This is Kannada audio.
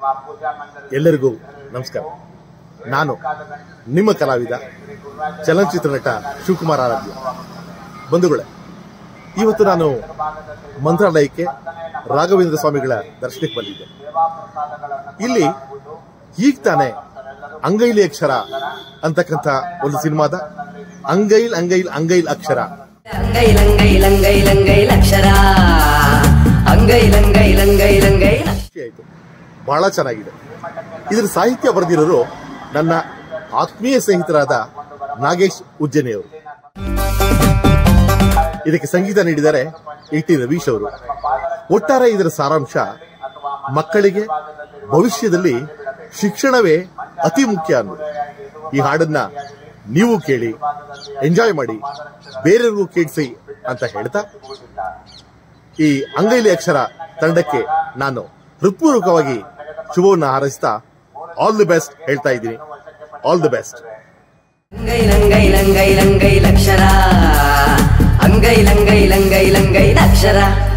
ಎಲ್ಲರಿಗೂ ನಮಸ್ಕಾರ ನಾನು ನಿಮ್ಮ ಕಲಾವಿದ ಚಲನಚಿತ್ರ ನಟ ಶಿವಕುಮಾರ್ ಆರಾಧ್ಯ ಬಂಧುಗಳೇ ಇವತ್ತು ನಾನು ಮಂತ್ರಾಲಯಕ್ಕೆ ರಾಘವೇಂದ್ರ ಸ್ವಾಮಿಗಳ ದರ್ಶನಕ್ಕೆ ಬಂದಿದ್ದೆ ಇಲ್ಲಿ ಈಗ ತಾನೇ ಅಂಗೈಲಿ ಅಕ್ಷರ ಅಂತಕ್ಕಂಥ ಒಂದು ಸಿನಿಮಾದ ಅಂಗೈಲ್ ಅಂಗೈಲ್ ಅಂಗೈಲ್ ಅಕ್ಷರ ಅಂಗೈ ಲಂಗೈ ಲಂಗೈ ಲಂಗೈ ಲಕ್ಷರ ಅಂಗೈ ಲಂಗೈ ಲಂಗೈ ಲಂಗೈ ಲಕ್ಷರ ಖುಷಿ ಆಯ್ತು ಬಹಳ ಚೆನ್ನಾಗಿದೆ ಇದರ ಸಾಹಿತ್ಯ ಬರೆದಿರೋರು ನನ್ನ ಆತ್ಮೀಯ ಸ್ನೇಹಿತರಾದ ನಾಗೇಶ್ ಉಜ್ಜನಿಯವರು ಇದಕ್ಕೆ ಸಂಗೀತ ನೀಡಿದ್ದಾರೆ ಎ ಟಿ ರವೀಶ್ ಅವರು ಒಟ್ಟಾರೆ ಇದರ ಸಾರಾಂಶ ಮಕ್ಕಳಿಗೆ ಭವಿಷ್ಯದಲ್ಲಿ ಶಿಕ್ಷಣವೇ ಅತಿ ಮುಖ್ಯ ಅನ್ನೋದು ಈ ಹಾಡನ್ನ ನೀವು ಕೇಳಿ ಎಂಜಾಯ್ ಮಾಡಿ ಬೇರೆಯವ್ರಿಗೂ ಕೇಳಿಸಿ ಅಂತ ಹೇಳ್ತಾ ಈ ಅಂಗೈಲಿ ಅಕ್ಷರ ತಂಡಕ್ಕೆ ನಾನು ಹೃತ್ಪೂರ್ವಕವಾಗಿ ಶುಭವನ್ನು ಹಾರೈಸ್ತಾ ಆಲ್ ದಿ ಬೆಸ್ಟ್ ಹೇಳ್ತಾ ಇದ್ದೀನಿ ಆಲ್ ದಿ ಬೆಸ್ಟ್ ಅಂಗೈ ಲಂಗೈ ಲಂಗೈ ಲಂಗೈ ಲಕ್ಷರ ಅಂಗೈ ಲಂಗೈ ಲಂಗೈ ಲಂಗೈ ಲಕ್ಷರ